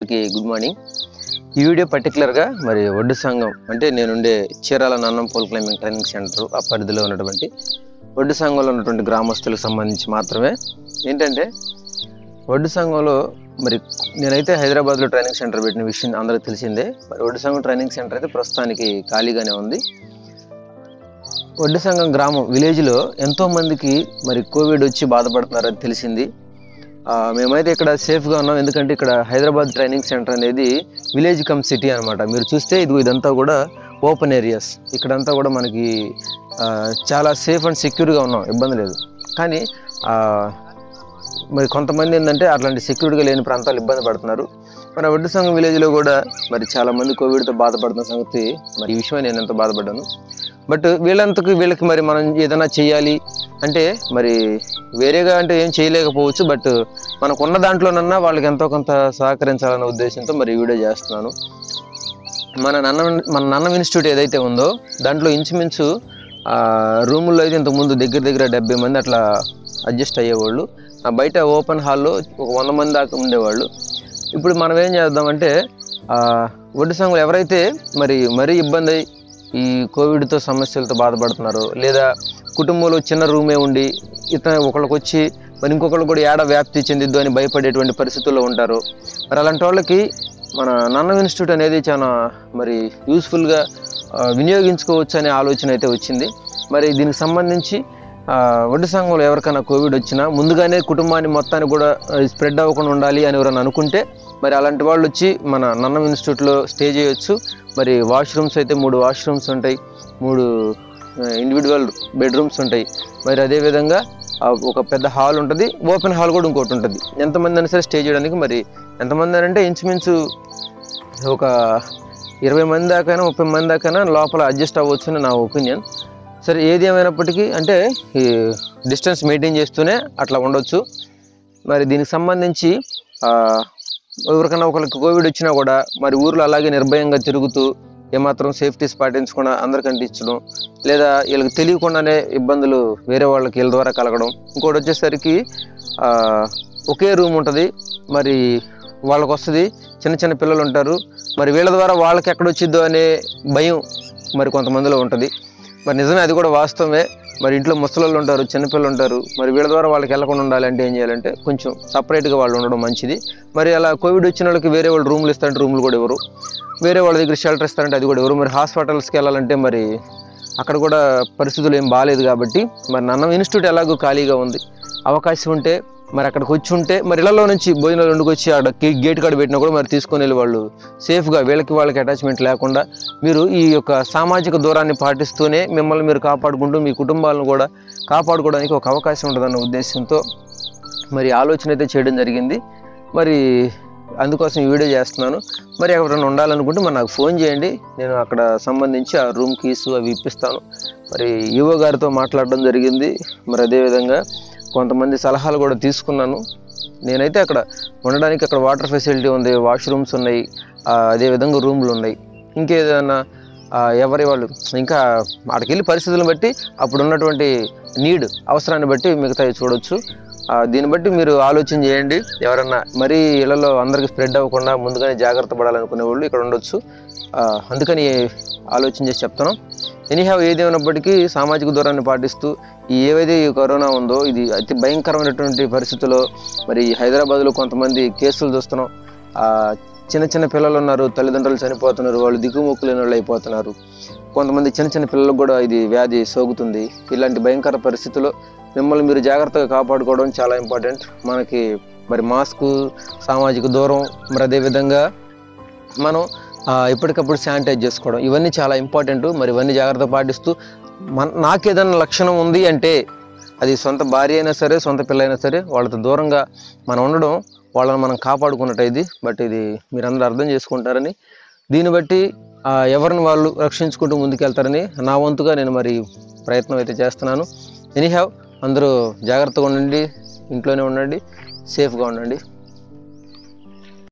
అందరికీ good morning ఈ video పర్టికులర్గా మరి ఒడ్డు సంఘం అంటే నేనుండే చీరాల నన్నం పోల్ క్లైంబింగ్ ట్రైనింగ్ సెంటర్ ఆ పరిధిలో ఉన్నటువంటి ఒడ్డు సంఘంలో ఉన్నటువంటి గ్రామస్తులకు సంబంధించి మాత్రమే ఏంటంటే ఒడ్డు సంఘంలో మరి నేనైతే హైదరాబాద్లో ట్రైనింగ్ సెంటర్ పెట్టిన విషయం అందరికీ తెలిసిందే మరి ఒడ్డు సంఘం ట్రైనింగ్ సెంటర్ అయితే ప్రస్తుతానికి ఖాళీగానే ఉంది ఒడ్డు సంఘం గ్రామం విలేజ్లో ఎంతో మందికి మరి కోవిడ్ వచ్చి బాధపడుతున్నారని తెలిసింది ఆ, మేమైతే ఇక్కడ సేఫ్గా ఉన్నాం ఎందుకంటే ఇక్కడ హైదరాబాద్ ట్రైనింగ్ సెంటర్ అనేది విలేజ్ కమ్ సిటీ అనమాట మీరు చూస్తే ఇది ఇదంతా కూడా ఓపెన్ ఏరియాస్ ఇక్కడంతా కూడా మనకి ఆ, చాలా సేఫ్ అండ్ సెక్యూర్గా ఉన్నాం ఇబ్బంది లేదు కానీ ఆ, మరి కొంతమంది ఏంటంటే అట్లాంటి సెక్యూరిటీగా లేని ప్రాంతాలు ఇబ్బంది పడుతున్నారు మన వడ్డు సంఘం విలేజ్లో కూడా మరి చాలా మంది కోవిడ్తో బాధపడుతున్న సంగతి మరి ఈ విషయమై నేను ఎంతో బాధపడ్డాను బట్ వీళ్ళంతకు వీళ్ళకి మరి మనం ఏదైనా చేయాలి అంటే మరి వేరేగా అంటే ఏం చేయలేకపోవచ్చు బట్ మనకున్న దాంట్లోనన్నా వాళ్ళకి ఎంతో కొంత సహకరించాలన్న ఉద్దేశంతో మరి ఈ వీడియో చేస్తున్నాను మన నన్న మన నన్నం ఇన్స్టిట్యూట్ ఏదైతే ఉందో దాంట్లో ఇంచుమించు ఆ, రూముల్లో అయితే ఇంతకుముందు దగ్గర దగ్గర డెబ్బై మంది అట్లా అడ్జస్ట్ అయ్యేవాళ్ళు ఆ బయట ఓపెన్ హాల్లో ఒక వంద మంది దాకా ఉండేవాళ్ళు ఇప్పుడు మనం ఏం చేద్దామంటే ఆ, ఒడ్డు సంఘులు ఎవరైతే మరి మరీ ఇబ్బంది అయి ఈ కోవిడ్తో సమస్యలతో బాధపడుతున్నారో లేదా కుటుంబంలో చిన్న రూమే ఉండి ఇతను ఒకళ్ళకి వచ్చి మరి ఇంకొకళ్ళు కూడా ఏడ వ్యాప్తి చెందిద్దు అని భయపడేటువంటి పరిస్థితుల్లో ఉంటారు మరి అలాంటి వాళ్ళకి మన నన్నం ఇన్స్టిట్యూట్ అనేది చాలా మరి యూస్ఫుల్గా వినియోగించుకోవచ్చు అనే ఆలోచన అయితే వచ్చింది మరి దీనికి సంబంధించి ఆ, వడ్డీ సంఘంలో ఎవరికైనా కోవిడ్ వచ్చినా ముందుగానే కుటుంబాన్ని మొత్తాన్ని కూడా స్ప్రెడ్ అవ్వకుండా ఉండాలి అని ఎవరైనా అనుకుంటే మరి అలాంటి వాళ్ళు వచ్చి మన నన్నం ఇన్స్టిట్యూట్లో స్టే చేయొచ్చు మరి వాష్రూమ్స్ అయితే మూడు వాష్రూమ్స్ ఉంటాయి మూడు ఇండివిజువల్ బెడ్రూమ్స్ ఉంటాయి మరి అదేవిధంగా ఆ, ఒక పెద్ద హాల్ ఉంటుంది ఓపెన్ హాల్ కూడా ఇంకోటి ఉంటుంది ఎంతమంది అయినా సరే స్టే చేయడానికి మరి ఎంతమంది అని అంటే ఇంచుమించు ఒక ఇరవై మంది దాకైనా ముప్పై మంది దాకైనా లోపల అడ్జస్ట్ అవ్వచ్చు అని నా ఒపీనియన్ సరే ఏది ఏమైనప్పటికీ అంటే ఈ డిస్టెన్స్ మెయింటైన్ చేస్తూనే అట్లా ఉండొచ్చు మరి దీనికి సంబంధించి ఆ, ఎవరికైనా ఒకరికి కోవిడ్ వచ్చినా కూడా మరి ఊర్లో అలాగే నిర్భయంగా తిరుగుతూ ఏమాత్రం సేఫ్టీస్ పాటించకుండా అందరికి అంటించడం లేదా వీళ్ళకి తెలియకుండానే ఇబ్బందులు వేరే వాళ్ళకి వీళ్ళ ద్వారా కలగడం ఇంకోటి వచ్చేసరికి ఆ, ఒకే రూమ్ ఉంటుంది మరి వాళ్ళకి వస్తుంది చిన్న చిన్న పిల్లలు ఉంటారు మరి వీళ్ళ ద్వారా వాళ్ళకి ఎక్కడ వచ్చిద్దో అనే భయం మరి కొంతమందిలో ఉంటుంది మరి నిజమే అది కూడా వాస్తవమే మరి ఇంట్లో ముసలోళ్ళు ఉంటారు చిన్నపిల్లలు ఉంటారు మరి వీళ్ళ ద్వారా వాళ్ళకి వెళ్ళకుండా ఉండాలంటే ఏం చేయాలంటే కొంచెం సపరేట్గా వాళ్ళు ఉండడం మంచిది మరి అలా కోవిడ్ వచ్చిన వాళ్ళకి వేరే వాళ్ళు రూములు ఇస్తారంటే రూములు కూడా ఎవరు వేరే వాళ్ళ దగ్గర షెల్టర్ ఇస్తారంటే అది కూడా ఎవరు మరి హాస్పిటల్స్కి వెళ్ళాలంటే మరి అక్కడ కూడా పరిస్థితులు ఏం బాగాలేదు కాబట్టి మరి నన్నం ఇన్స్టిట్యూట్ ఎలాగో ఖాళీగా ఉంది అవకాశం ఉంటే మరి అక్కడికి వచ్చి ఉంటే మరి ఇళ్లలో నుంచి భోజనాలు వండుకొచ్చి అక్కడ గే- గేట్ కాడ పెట్టినా కూడా మరి తీసుకొని వెళ్ళి వాళ్ళు సేఫ్గా వీళ్ళకి వాళ్ళకి అటాచ్మెంట్ లేకుండా మీరు ఈ యొక్క సామాజిక దూరాన్ని పాటిస్తూనే మిమ్మల్ని మీరు కాపాడుకుంటూ మీ కుటుంబాలను కూడా కాపాడుకోవడానికి ఒక అవకాశం ఉంటుందన్న ఉద్దేశంతో మరి ఆలోచన అయితే చేయడం జరిగింది మరి అందుకోసం ఈ వీడియో చేస్తున్నాను మరి ఎవరైనా ఉండాలనుకుంటే మరి నాకు ఫోన్ చేయండి నేను అక్కడ సంబంధించి ఆ రూమ్ కీస్ అవి ఇప్పిస్తాను మరి ఈవో గారితో మాట్లాడడం జరిగింది మరి అదేవిధంగా కొంతమంది సలహాలు కూడా తీసుకున్నాను నేనైతే అక్కడ ఉండడానికి అక్కడ వాటర్ ఫెసిలిటీ ఉంది వాష్రూమ్స్ ఉన్నాయి ఆ, అదేవిధంగా రూమ్లు ఉన్నాయి ఇంకేదైనా ఆ, ఎవరి వాళ్ళు ఇంకా అక్కడికి వెళ్ళి పరిస్థితులను బట్టి అప్పుడు ఉన్నటువంటి నీడ్ అవసరాన్ని బట్టి మిగతావి చూడొచ్చు ఆ, దీన్ని బట్టి మీరు ఆలోచన చేయండి ఎవరన్నా మరీ ఇళ్లలో అందరికి స్ప్రెడ్ అవ్వకుండా ముందుగానే జాగ్రత్త పడాలనుకునే వాళ్ళు ఇక్కడ ఉండొచ్చు ఆ, అందుకని ఆలోచన చేసి చెప్తాను ఎనీహావ్ ఏదేమైనప్పటికీ సామాజిక దూరాన్ని పాటిస్తూ ఈ ఏవైతే ఈ కరోనా ఉందో ఇది అతి భయంకరమైనటువంటి పరిస్థితుల్లో మరి హైదరాబాద్లో కొంతమంది కేసులు చూస్తున్నాం ఆ, చిన్న చిన్న పిల్లలు ఉన్నారు తల్లిదండ్రులు చనిపోతున్నారు వాళ్ళు దిగుముక్కు లేని వాళ్ళు అయిపోతున్నారు కొంతమంది చిన్న చిన్న పిల్లలకు కూడా ఇది వ్యాధి సోకుతుంది ఇలాంటి భయంకర పరిస్థితుల్లో మిమ్మల్ని మీరు జాగ్రత్తగా కాపాడుకోవడం చాలా ఇంపార్టెంట్ మనకి మరి మాస్క్ సామాజిక దూరం మరి అదేవిధంగా మనం ఆ, ఎప్పటికప్పుడు శానిటైజ్ చేసుకోవడం ఇవన్నీ చాలా ఇంపార్టెంట్ మరి ఇవన్నీ జాగ్రత్త పాటిస్తూ మన నాకు ఏదైనా లక్షణం ఉంది అంటే అది సొంత భార్య అయినా సరే సొంత పిల్ల అయినా సరే వాళ్ళతో దూరంగా మనం ఉండడం వాళ్ళని మనం కాపాడుకున్నట్టు ఇది బట్ ఇది మీరందరూ అర్థం చేసుకుంటారని దీన్ని బట్టి ఆ, ఎవరిని వాళ్ళు రక్షించుకుంటూ ముందుకెళ్తారని నా వంతుగా నేను మరి ప్రయత్నం అయితే చేస్తున్నాను ఎనీహావ్ అందరూ జాగ్రత్తగా ఉండండి ఇంట్లోనే ఉండండి సేఫ్గా ఉండండి